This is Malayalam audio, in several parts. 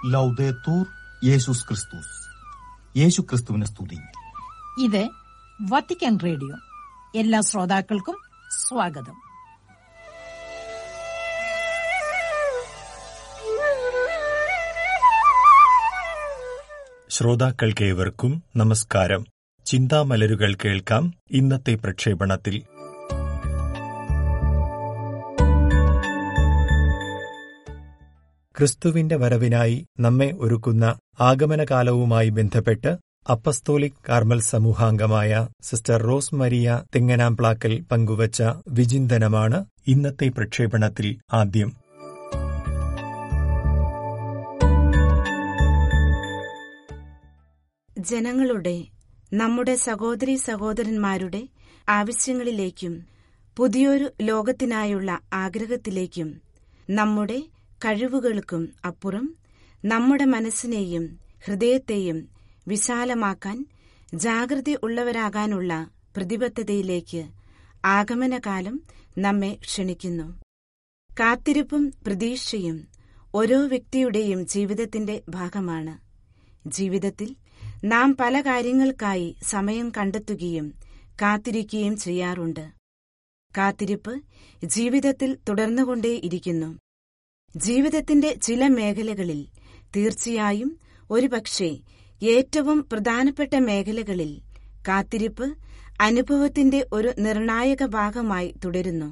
ലൗദേത്തൂർ യേശുസ് ക്രിസ്തുസ് യേശു ക്രിസ്തുവിനെ സ്തുതി ഇത് വത്തിക്കാൻ റേഡിയോ എല്ലാ ശ്രോതാക്കൾക്കും സ്വാഗതം ശ്രോതാക്കൾക്കേവർക്കും നമസ്കാരം ചിന്താമലരുകൾ കേൾക്കാം ഇന്നത്തെ പ്രക്ഷേപണത്തിൽ ക്രിസ്തുവിന്റെ വരവിനായി നമ്മെ ഒരുക്കുന്ന ആഗമനകാലവുമായി ബന്ധപ്പെട്ട് അപ്പസ്തോലിക് കാർമൽ സമൂഹാംഗമായ സിസ്റ്റർ റോസ് മരിയ തെങ്ങനാംപ്ലാക്കൽ പങ്കുവച്ച വിചിന്തനമാണ് ഇന്നത്തെ പ്രക്ഷേപണത്തിൽ ആദ്യം ജനങ്ങളുടെ നമ്മുടെ സഹോദരി സഹോദരന്മാരുടെ ആവശ്യങ്ങളിലേക്കും പുതിയൊരു ലോകത്തിനായുള്ള ആഗ്രഹത്തിലേക്കും നമ്മുടെ കഴിവുകൾക്കും അപ്പുറം നമ്മുടെ മനസ്സിനെയും ഹൃദയത്തെയും വിശാലമാക്കാൻ ജാഗ്രത ഉള്ളവരാകാനുള്ള പ്രതിബദ്ധതയിലേക്ക് ആഗമനകാലം നമ്മെ ക്ഷണിക്കുന്നു കാത്തിരിപ്പും പ്രതീക്ഷയും ഓരോ വ്യക്തിയുടെയും ജീവിതത്തിന്റെ ഭാഗമാണ് ജീവിതത്തിൽ നാം പല കാര്യങ്ങൾക്കായി സമയം കണ്ടെത്തുകയും കാത്തിരിക്കുകയും ചെയ്യാറുണ്ട് കാത്തിരിപ്പ് ജീവിതത്തിൽ തുടർന്നുകൊണ്ടേയിരിക്കുന്നു ജീവിതത്തിന്റെ ചില മേഖലകളിൽ തീർച്ചയായും ഒരുപക്ഷെ ഏറ്റവും പ്രധാനപ്പെട്ട മേഖലകളിൽ കാത്തിരിപ്പ് അനുഭവത്തിന്റെ ഒരു നിർണായക ഭാഗമായി തുടരുന്നു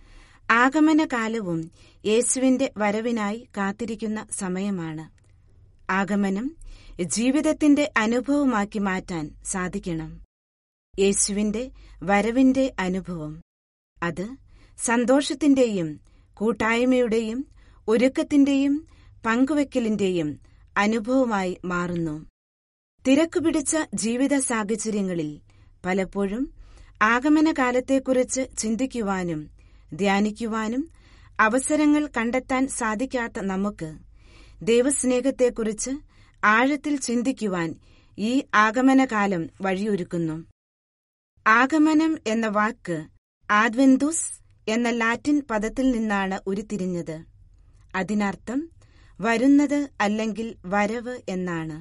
ആഗമനകാലവും യേശുവിന്റെ വരവിനായി കാത്തിരിക്കുന്ന സമയമാണ് ആഗമനം ജീവിതത്തിന്റെ അനുഭവമാക്കി മാറ്റാൻ സാധിക്കണം യേശുവിന്റെ വരവിന്റെ അനുഭവം അത് സന്തോഷത്തിന്റെയും കൂട്ടായ്മയുടെയും ഒരുക്കത്തിന്റെയും പങ്കുവെക്കലിന്റെയും അനുഭവമായി മാറുന്നു തിരക്കുപിടിച്ച ജീവിത സാഹചര്യങ്ങളിൽ പലപ്പോഴും ആഗമനകാലത്തെക്കുറിച്ച് ചിന്തിക്കുവാനും ധ്യാനിക്കുവാനും അവസരങ്ങൾ കണ്ടെത്താൻ സാധിക്കാത്ത നമുക്ക് ദൈവസ്നേഹത്തെക്കുറിച്ച് ആഴത്തിൽ ചിന്തിക്കുവാൻ ഈ ആഗമനകാലം വഴിയൊരുക്കുന്നു ആഗമനം എന്ന വാക്ക് ആദ്വെന്തുസ് എന്ന ലാറ്റിൻ പദത്തിൽ നിന്നാണ് ഉരുത്തിരിഞ്ഞത് അതിനർത്ഥം വരുന്നത് അല്ലെങ്കിൽ വരവ് എന്നാണ്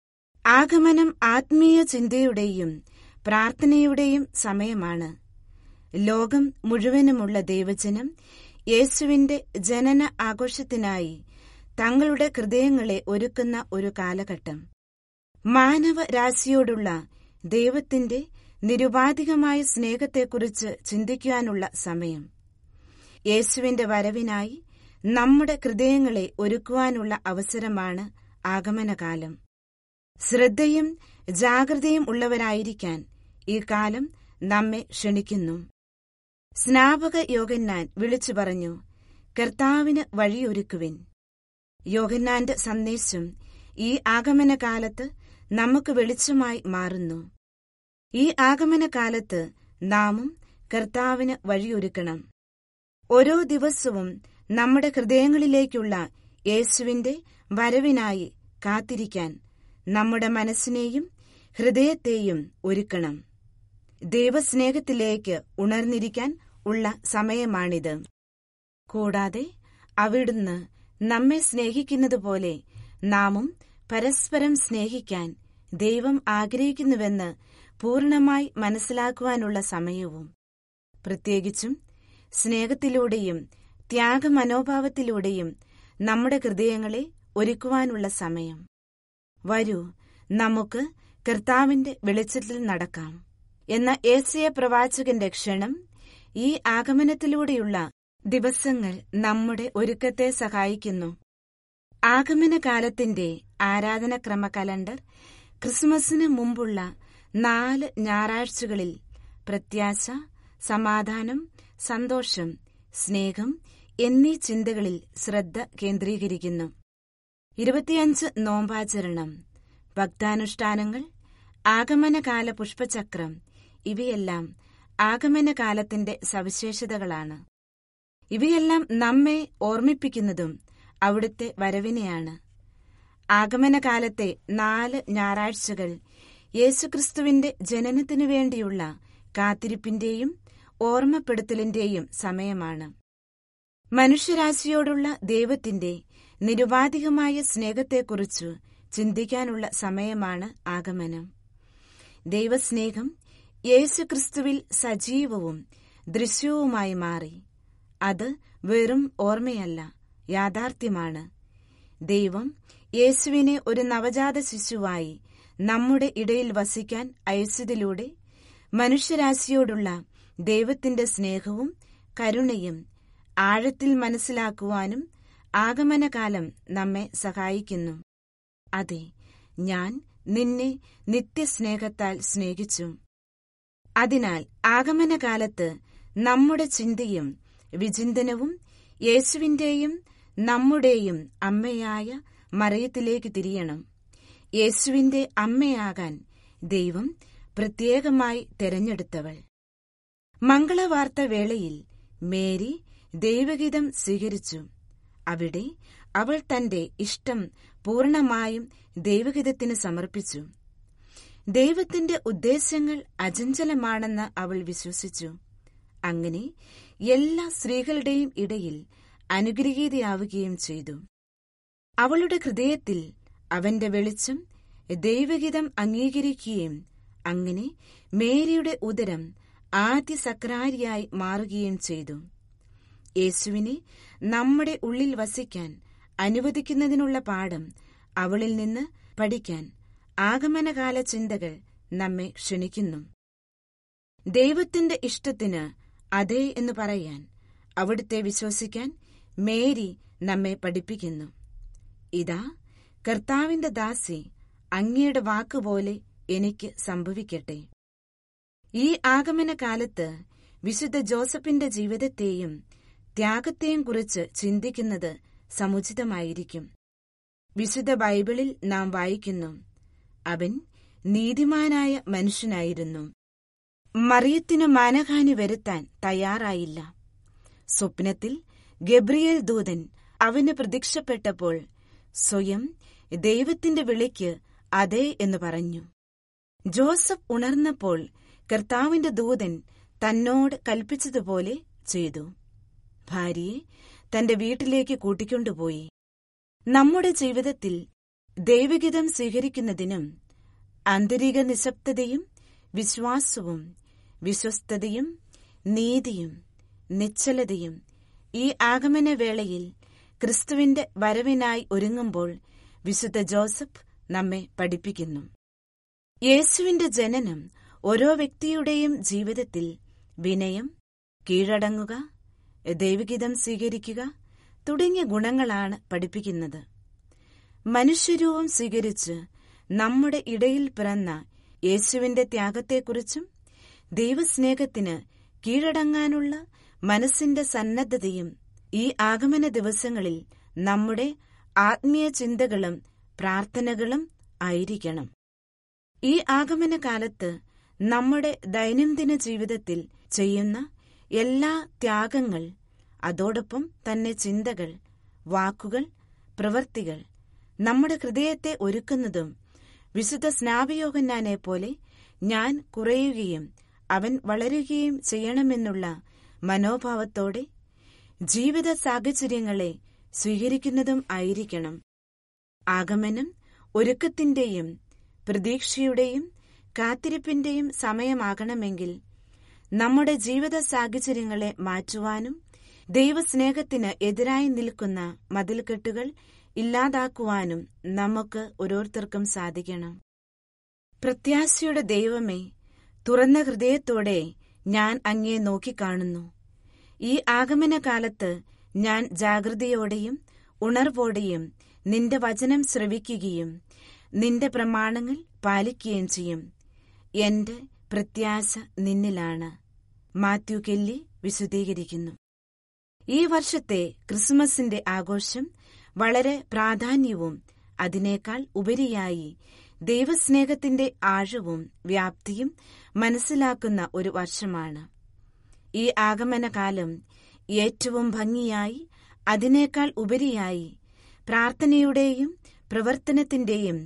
ആഗമനം ആത്മീയ ചിന്തയുടെയും പ്രാർത്ഥനയുടെയും സമയമാണ് ലോകം മുഴുവനുമുള്ള ദൈവജനം യേശുവിന്റെ ജനന ആഘോഷത്തിനായി തങ്ങളുടെ ഹൃദയങ്ങളെ ഒരുക്കുന്ന ഒരു കാലഘട്ടം മാനവരാശിയോടുള്ള ദൈവത്തിന്റെ നിരുപാധികമായ സ്നേഹത്തെക്കുറിച്ച് ചിന്തിക്കുവാനുള്ള സമയം യേശുവിന്റെ വരവിനായി നമ്മുടെ ഹൃദയങ്ങളെ ഒരുക്കുവാനുള്ള അവസരമാണ് ആഗമനകാലം ശ്രദ്ധയും ജാഗ്രതയും ഉള്ളവരായിരിക്കാൻ ഈ കാലം നമ്മെ ക്ഷണിക്കുന്നു സ്നാപക യോഗന്നാൻ വിളിച്ചു പറഞ്ഞു കർത്താവിന് വഴിയൊരുക്കുവിൻ യോഗന്നാന്റെ സന്ദേശം ഈ ആഗമനകാലത്ത് നമുക്ക് വെളിച്ചമായി മാറുന്നു ഈ ആഗമനകാലത്ത് നാമും കർത്താവിന് വഴിയൊരുക്കണം ഓരോ ദിവസവും നമ്മുടെ ഹൃദയങ്ങളിലേക്കുള്ള യേശുവിന്റെ വരവിനായി കാത്തിരിക്കാൻ നമ്മുടെ മനസ്സിനെയും ഹൃദയത്തെയും ഒരുക്കണം ദൈവസ്നേഹത്തിലേക്ക് ഉണർന്നിരിക്കാൻ ഉള്ള സമയമാണിത് കൂടാതെ അവിടുന്ന് നമ്മെ സ്നേഹിക്കുന്നതുപോലെ നാമും പരസ്പരം സ്നേഹിക്കാൻ ദൈവം ആഗ്രഹിക്കുന്നുവെന്ന് പൂർണമായി മനസ്സിലാക്കുവാനുള്ള സമയവും പ്രത്യേകിച്ചും സ്നേഹത്തിലൂടെയും ത്യാഗമനോഭാവത്തിലൂടെയും നമ്മുടെ ഹൃദയങ്ങളെ ഒരുക്കുവാനുള്ള സമയം വരൂ നമുക്ക് കർത്താവിന്റെ വെളിച്ചത്തിൽ നടക്കാം എന്ന ഏസിയ പ്രവാചകന്റെ ക്ഷണം ഈ ആഗമനത്തിലൂടെയുള്ള ദിവസങ്ങൾ നമ്മുടെ ഒരുക്കത്തെ സഹായിക്കുന്നു ആഗമനകാലത്തിന്റെ ആരാധനക്രമ കലണ്ടർ ക്രിസ്മസിന് മുമ്പുള്ള നാല് ഞായറാഴ്ചകളിൽ പ്രത്യാശ സമാധാനം സന്തോഷം സ്നേഹം എന്നീ ചിന്തകളിൽ ശ്രദ്ധ കേന്ദ്രീകരിക്കുന്നു ഇരുപത്തിയഞ്ച് നോമ്പാചരണം ഭക്താനുഷ്ഠാനങ്ങൾ ആഗമനകാല പുഷ്പചക്രം ഇവയെല്ലാം ആഗമനകാലത്തിന്റെ സവിശേഷതകളാണ് ഇവയെല്ലാം നമ്മെ ഓർമ്മിപ്പിക്കുന്നതും അവിടുത്തെ വരവിനെയാണ് ആഗമനകാലത്തെ നാല് ഞായറാഴ്ചകൾ യേശുക്രിസ്തുവിന്റെ ജനനത്തിനു വേണ്ടിയുള്ള കാത്തിരിപ്പിന്റെയും ഓർമ്മപ്പെടുത്തലിന്റെയും സമയമാണ് മനുഷ്യരാശിയോടുള്ള ദൈവത്തിന്റെ നിരുപാധികമായ സ്നേഹത്തെക്കുറിച്ചു ചിന്തിക്കാനുള്ള സമയമാണ് ആഗമനം ദൈവസ്നേഹം യേശുക്രിസ്തുവിൽ സജീവവും ദൃശ്യവുമായി മാറി അത് വെറും ഓർമ്മയല്ല യാഥാർത്ഥ്യമാണ് ദൈവം യേശുവിനെ ഒരു നവജാത ശിശുവായി നമ്മുടെ ഇടയിൽ വസിക്കാൻ അയച്ചതിലൂടെ മനുഷ്യരാശിയോടുള്ള ദൈവത്തിന്റെ സ്നേഹവും കരുണയും ആഴത്തിൽ മനസ്സിലാക്കുവാനും ആഗമനകാലം നമ്മെ സഹായിക്കുന്നു അതെ ഞാൻ നിന്നെ നിത്യസ്നേഹത്താൽ സ്നേഹിച്ചു അതിനാൽ ആഗമനകാലത്ത് നമ്മുടെ ചിന്തയും വിചിന്തനവും യേശുവിന്റെയും നമ്മുടെയും അമ്മയായ മറയത്തിലേക്ക് തിരിയണം യേശുവിന്റെ അമ്മയാകാൻ ദൈവം പ്രത്യേകമായി തെരഞ്ഞെടുത്തവൾ മംഗളവാർത്ത വേളയിൽ മേരി ദൈവഗീതം സ്വീകരിച്ചു അവിടെ അവൾ തന്റെ ഇഷ്ടം പൂർണമായും ദൈവഗീതത്തിന് സമർപ്പിച്ചു ദൈവത്തിന്റെ ഉദ്ദേശങ്ങൾ അചഞ്ചലമാണെന്ന് അവൾ വിശ്വസിച്ചു അങ്ങനെ എല്ലാ സ്ത്രീകളുടെയും ഇടയിൽ അനുഗ്രഹീതയാവുകയും ചെയ്തു അവളുടെ ഹൃദയത്തിൽ അവന്റെ വെളിച്ചം ദൈവഗീതം അംഗീകരിക്കുകയും അങ്ങനെ മേരിയുടെ ഉദരം ആദ്യ സക്രാരിയായി മാറുകയും ചെയ്തു യേശുവിനെ നമ്മുടെ ഉള്ളിൽ വസിക്കാൻ അനുവദിക്കുന്നതിനുള്ള പാഠം അവളിൽ നിന്ന് പഠിക്കാൻ ആഗമനകാല ചിന്തകൾ നമ്മെ ക്ഷണിക്കുന്നു ദൈവത്തിന്റെ ഇഷ്ടത്തിന് അതെ എന്ന് പറയാൻ അവിടുത്തെ വിശ്വസിക്കാൻ മേരി നമ്മെ പഠിപ്പിക്കുന്നു ഇതാ കർത്താവിന്റെ ദാസി അങ്ങയുടെ വാക്കുപോലെ എനിക്ക് സംഭവിക്കട്ടെ ഈ ആഗമനകാലത്ത് വിശുദ്ധ ജോസഫിന്റെ ജീവിതത്തെയും ത്യാഗത്തെയും കുറിച്ച് ചിന്തിക്കുന്നത് സമുചിതമായിരിക്കും വിശുദ്ധ ബൈബിളിൽ നാം വായിക്കുന്നു അവൻ നീതിമാനായ മനുഷ്യനായിരുന്നു മറിയത്തിനു മാനഹാനി വരുത്താൻ തയ്യാറായില്ല സ്വപ്നത്തിൽ ഗബ്രിയേൽ ദൂതൻ അവന് പ്രത്യക്ഷപ്പെട്ടപ്പോൾ സ്വയം ദൈവത്തിന്റെ വിളിക്ക് അതെ എന്ന് പറഞ്ഞു ജോസഫ് ഉണർന്നപ്പോൾ കർത്താവിന്റെ ദൂതൻ തന്നോട് കൽപ്പിച്ചതുപോലെ ചെയ്തു ഭാര്യയെ തന്റെ വീട്ടിലേക്ക് കൂട്ടിക്കൊണ്ടുപോയി നമ്മുടെ ജീവിതത്തിൽ ദൈവഗീതം സ്വീകരിക്കുന്നതിനും ആന്തരിക നിശബ്ദതയും വിശ്വാസവും വിശ്വസ്തതയും നീതിയും നിശ്ചലതയും ഈ ആഗമന വേളയിൽ ക്രിസ്തുവിന്റെ വരവിനായി ഒരുങ്ങുമ്പോൾ വിശുദ്ധ ജോസഫ് നമ്മെ പഠിപ്പിക്കുന്നു യേശുവിന്റെ ജനനം ഓരോ വ്യക്തിയുടെയും ജീവിതത്തിൽ വിനയം കീഴടങ്ങുക ദൈവഗീതം സ്വീകരിക്കുക തുടങ്ങിയ ഗുണങ്ങളാണ് പഠിപ്പിക്കുന്നത് മനുഷ്യരൂപം സ്വീകരിച്ച് നമ്മുടെ ഇടയിൽ പിറന്ന യേശുവിന്റെ ത്യാഗത്തെക്കുറിച്ചും ദൈവസ്നേഹത്തിന് കീഴടങ്ങാനുള്ള മനസ്സിന്റെ സന്നദ്ധതയും ഈ ആഗമന ദിവസങ്ങളിൽ നമ്മുടെ ആത്മീയ ചിന്തകളും പ്രാർത്ഥനകളും ആയിരിക്കണം ഈ ആഗമന കാലത്ത് നമ്മുടെ ദൈനംദിന ജീവിതത്തിൽ ചെയ്യുന്ന എല്ലാ ത്യാഗങ്ങൾ അതോടൊപ്പം തന്നെ ചിന്തകൾ വാക്കുകൾ പ്രവൃത്തികൾ നമ്മുടെ ഹൃദയത്തെ ഒരുക്കുന്നതും വിശുദ്ധ സ്നാപയോഗന്നാനെ പോലെ ഞാൻ കുറയുകയും അവൻ വളരുകയും ചെയ്യണമെന്നുള്ള മനോഭാവത്തോടെ ജീവിത സാഹചര്യങ്ങളെ സ്വീകരിക്കുന്നതും ആയിരിക്കണം ആഗമനം ഒരുക്കത്തിന്റെയും പ്രതീക്ഷയുടെയും കാത്തിരിപ്പിന്റെയും സമയമാകണമെങ്കിൽ നമ്മുടെ ജീവിത സാഹചര്യങ്ങളെ മാറ്റുവാനും ദൈവസ്നേഹത്തിന് എതിരായി നിൽക്കുന്ന മതിൽക്കെട്ടുകൾ ഇല്ലാതാക്കുവാനും നമുക്ക് ഓരോരുത്തർക്കും സാധിക്കണം പ്രത്യാശയുടെ ദൈവമേ തുറന്ന ഹൃദയത്തോടെ ഞാൻ അങ്ങയെ നോക്കിക്കാണുന്നു ഈ ആഗമനകാലത്ത് ഞാൻ ജാഗ്രതയോടെയും ഉണർവോടെയും നിന്റെ വചനം ശ്രവിക്കുകയും നിന്റെ പ്രമാണങ്ങൾ പാലിക്കുകയും ചെയ്യും എന്റെ പ്രത്യാശ നിന്നിലാണ് മാത്യു കെല്ലി വിശദീകരിക്കുന്നു ഈ വർഷത്തെ ക്രിസ്മസിന്റെ ആഘോഷം വളരെ പ്രാധാന്യവും അതിനേക്കാൾ ഉപരിയായി ദൈവസ്നേഹത്തിന്റെ ആഴവും വ്യാപ്തിയും മനസ്സിലാക്കുന്ന ഒരു വർഷമാണ് ഈ ആഗമനകാലം ഏറ്റവും ഭംഗിയായി അതിനേക്കാൾ ഉപരിയായി പ്രാർത്ഥനയുടെയും പ്രവർത്തനത്തിന്റെയും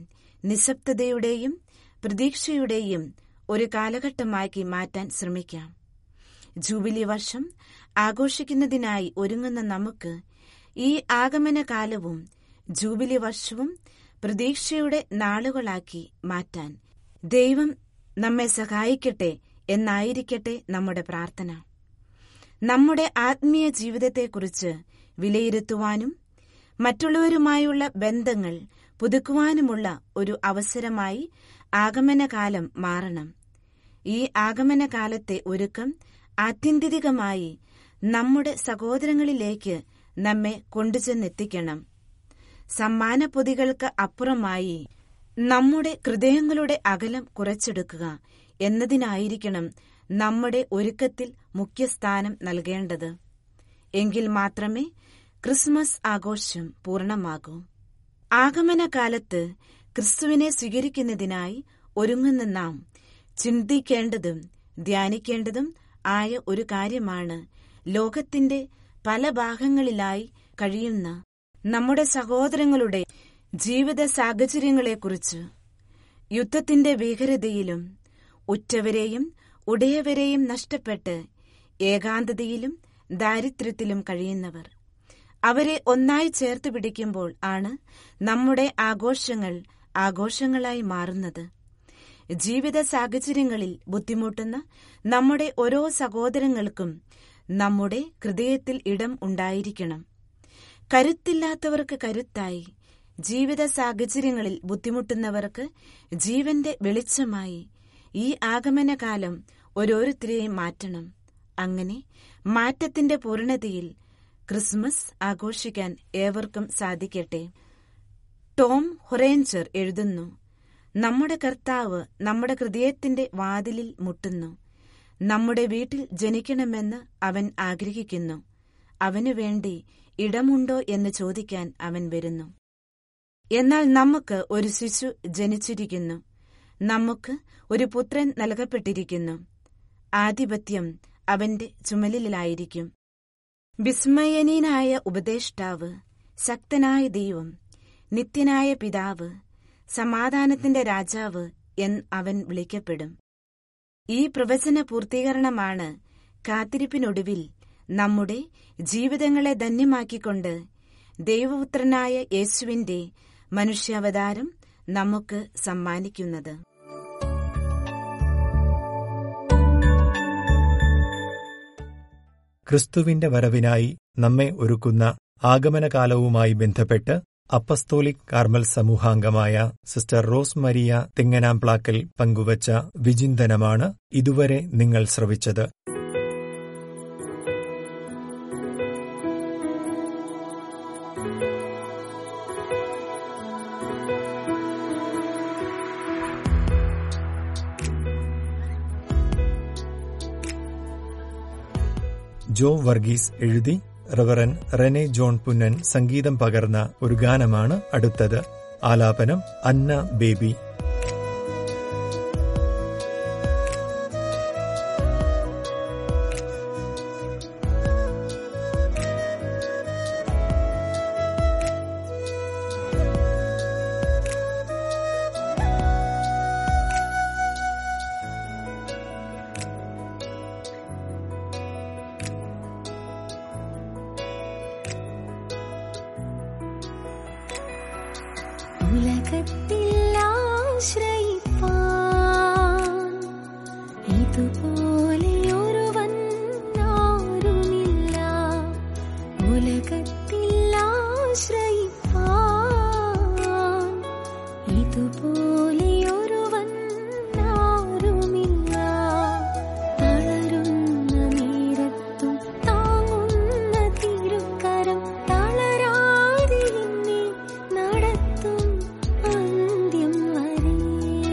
നിശബ്ദതയുടെയും പ്രതീക്ഷയുടെയും ഒരു കാലഘട്ടമാക്കി മാറ്റാൻ ശ്രമിക്കാം ജൂബിലി വർഷം ആഘോഷിക്കുന്നതിനായി ഒരുങ്ങുന്ന നമുക്ക് ഈ ആഗമന കാലവും ജൂബിലി വർഷവും പ്രതീക്ഷയുടെ നാളുകളാക്കി മാറ്റാൻ ദൈവം നമ്മെ സഹായിക്കട്ടെ എന്നായിരിക്കട്ടെ നമ്മുടെ പ്രാർത്ഥന നമ്മുടെ ആത്മീയ ജീവിതത്തെക്കുറിച്ച് വിലയിരുത്തുവാനും മറ്റുള്ളവരുമായുള്ള ബന്ധങ്ങൾ പുതുക്കുവാനുമുള്ള ഒരു അവസരമായി ആഗമനകാലം മാറണം ഈ ആഗമനകാലത്തെ ഒരുക്കം ആത്യന്തികമായി നമ്മുടെ സഹോദരങ്ങളിലേക്ക് നമ്മെ കൊണ്ടുചെന്നെത്തിക്കണം സമ്മാന പൊതികൾക്ക് അപ്പുറമായി നമ്മുടെ ഹൃദയങ്ങളുടെ അകലം കുറച്ചെടുക്കുക എന്നതിനായിരിക്കണം നമ്മുടെ ഒരുക്കത്തിൽ മുഖ്യസ്ഥാനം നൽകേണ്ടത് എങ്കിൽ മാത്രമേ ക്രിസ്മസ് ആഘോഷം പൂർണ്ണമാകൂ ആഗമനകാലത്ത് ക്രിസ്തുവിനെ സ്വീകരിക്കുന്നതിനായി ഒരുങ്ങുന്ന നാം ചിന്തിക്കേണ്ടതും ധ്യാനിക്കേണ്ടതും ആയ ഒരു കാര്യമാണ് ലോകത്തിന്റെ പല ഭാഗങ്ങളിലായി കഴിയുന്ന നമ്മുടെ സഹോദരങ്ങളുടെ ജീവിത സാഹചര്യങ്ങളെക്കുറിച്ച് യുദ്ധത്തിന്റെ ഭീകരതയിലും ഉറ്റവരെയും ഉടയവരെയും നഷ്ടപ്പെട്ട് ഏകാന്തതയിലും ദാരിദ്ര്യത്തിലും കഴിയുന്നവർ അവരെ ഒന്നായി ചേർത്ത് പിടിക്കുമ്പോൾ ആണ് നമ്മുടെ ആഘോഷങ്ങൾ ആഘോഷങ്ങളായി മാറുന്നത് ജീവിത സാഹചര്യങ്ങളിൽ ബുദ്ധിമുട്ടുന്ന നമ്മുടെ ഓരോ സഹോദരങ്ങൾക്കും നമ്മുടെ ഹൃദയത്തിൽ ഇടം ഉണ്ടായിരിക്കണം കരുത്തില്ലാത്തവർക്ക് കരുത്തായി ജീവിത സാഹചര്യങ്ങളിൽ ബുദ്ധിമുട്ടുന്നവർക്ക് ജീവന്റെ വെളിച്ചമായി ഈ ആഗമനകാലം ഓരോരുത്തരെയും മാറ്റണം അങ്ങനെ മാറ്റത്തിന്റെ പൂർണ്ണതയിൽ ക്രിസ്മസ് ആഘോഷിക്കാൻ ഏവർക്കും സാധിക്കട്ടെ ടോം ഹൊറേഞ്ചർ എഴുതുന്നു നമ്മുടെ കർത്താവ് നമ്മുടെ ഹൃദയത്തിന്റെ വാതിലിൽ മുട്ടുന്നു നമ്മുടെ വീട്ടിൽ ജനിക്കണമെന്ന് അവൻ ആഗ്രഹിക്കുന്നു അവനു വേണ്ടി ഇടമുണ്ടോ എന്ന് ചോദിക്കാൻ അവൻ വരുന്നു എന്നാൽ നമുക്ക് ഒരു ശിശു ജനിച്ചിരിക്കുന്നു നമുക്ക് ഒരു പുത്രൻ നൽകപ്പെട്ടിരിക്കുന്നു ആധിപത്യം അവന്റെ ചുമലിലായിരിക്കും വിസ്മയനീയനായ ഉപദേഷ്ടാവ് ശക്തനായ ദൈവം നിത്യനായ പിതാവ് സമാധാനത്തിന്റെ രാജാവ് എന്ന് അവൻ വിളിക്കപ്പെടും ഈ പ്രവചന പൂർത്തീകരണമാണ് കാത്തിരിപ്പിനൊടുവിൽ നമ്മുടെ ജീവിതങ്ങളെ ധന്യമാക്കിക്കൊണ്ട് ദൈവപുത്രനായ യേശുവിന്റെ മനുഷ്യാവതാരം നമുക്ക് സമ്മാനിക്കുന്നത് ക്രിസ്തുവിന്റെ വരവിനായി നമ്മെ ഒരുക്കുന്ന ആഗമനകാലവുമായി ബന്ധപ്പെട്ട് അപ്പസ്തോലിക് കാർമൽ സമൂഹാംഗമായ സിസ്റ്റർ റോസ് മരിയ തെങ്ങനാംപ്ലാക്കൽ പങ്കുവച്ച വിചിന്തനമാണ് ഇതുവരെ നിങ്ങൾ ശ്രവിച്ചത് ജോ വർഗീസ് എഴുതി റവറൻ റെനെ ജോൺ പുന്നൻ സംഗീതം പകർന്ന ഒരു ഗാനമാണ് അടുത്തത് ആലാപനം അന്ന ബേബി ഉലകത്തിൽ ആശ്രയിപ്പാൻ ഇതുപോലെ ഒരുവൻ ആരുമില്ല ഉലകത്തിൽ ആശ്രയിപ്പാൻ ഇതുപോലെ ഒരുവൻ ആരുമില്ല തളരുന്ന നേരത്തും താങ്ങുന്ന തിരുക്കരം തളരാതെ എന്നെ നടത്തും അന്ത്യം വരെ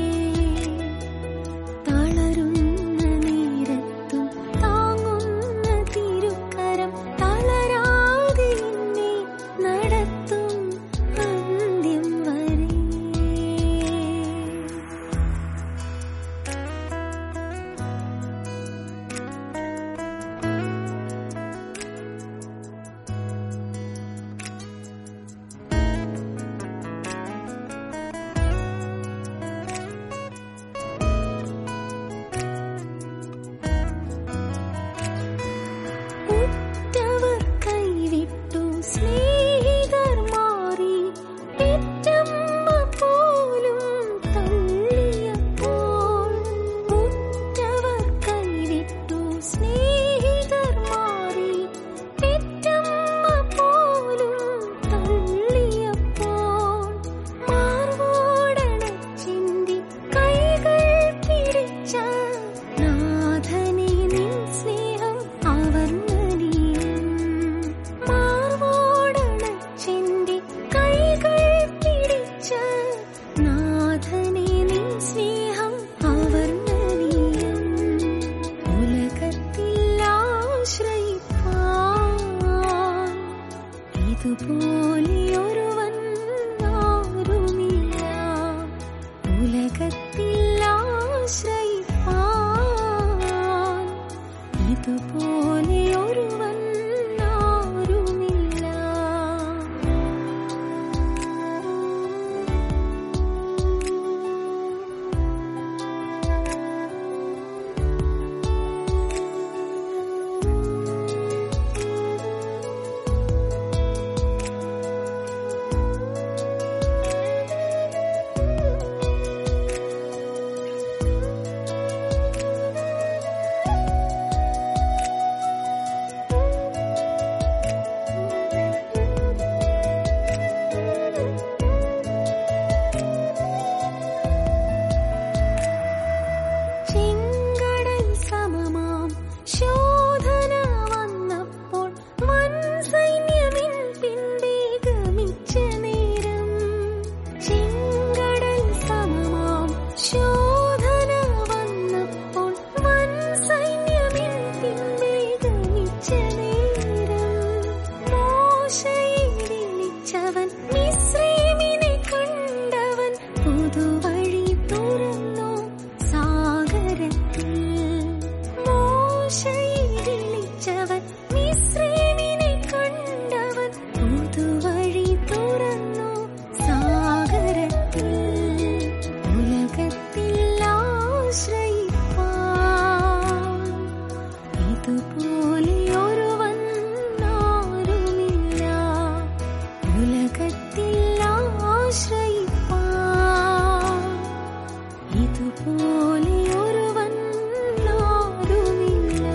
ഇതുപോലെ ഒരുവൻ ആരുമില്ല ചെങ്കടൽ സമമാം ശോധന വന്നപ്പോൾ വൻ സൈന്യമിൻ പിൻപേ ഗമിച്ച നേരം ചെങ്കടൽ സമമാം ശോധന വന്നപ്പോൾ വൻ സൈന്യമിൻ പിൻപേ ഗമിച്ച നേരം മോശയെ വിളിച്ചവൻ മിസ്രൈമിനെ കണ്ടവൻ പുതുവഴി തുറന്നു സാഗരത്തിൽ മോശയെ വിളിച്ചവൻ മിസ്രൈമിനെ കണ്ടവൻ പുതുവഴി തുറന്നു സാഗരത്തിൽ ഉലകത്തിൽ ആശ്രയിപ്പാൻ ഇതുപോലെ ഒരുവൻ ആരുമില്ല ഉലകത്തിൽ ആശ്രയിപ്പാൻ ഇതുപോലെ ഒരുവൻ ആരുമില്ല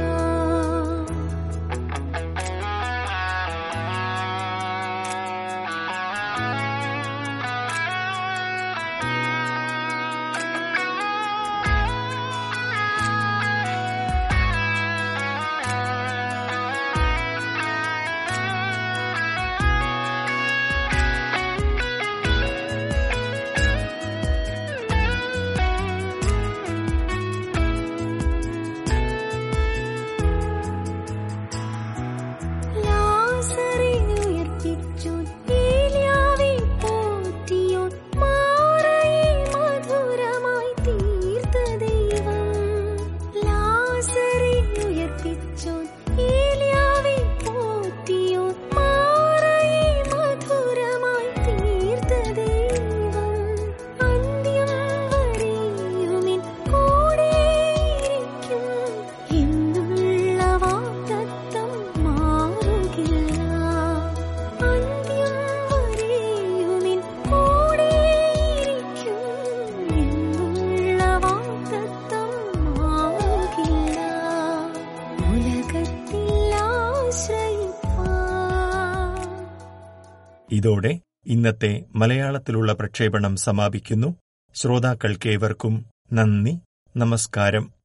ലാസറെ ഉയർപ്പിച്ചു ഏലിയാവെ പോറ്റിയോ മാറയെ മധുരമായി തീർത്ത ദൈവം ലാസറെ ഉയർപ്പിച്ചു ഏലിയാവെ പോറ്റിയോ മാറയെ മധുരമായി തീർത്ത ദൈവം അന്ത്യം വരെയുമിൻ കൂടെയിരിക്കും എന്നുള്ള വാഗ്ദത്തം മാറുകില്ല അന്ത്യം വരെയുമിൻ കൂടെയിരിക്കും എന്നുള്ള വാഗ്ദത്തം മാറുകില്ല ഉലകത്തിൽ ആശ്രയിപ്പാൻ ഇതോടെ ഇന്നത്തെ മലയാളത്തിലുള്ള പ്രക്ഷേപണം സമാപിക്കുന്നു ശ്രോതാക്കൾക്കേവർക്കും നന്ദി നമസ്കാരം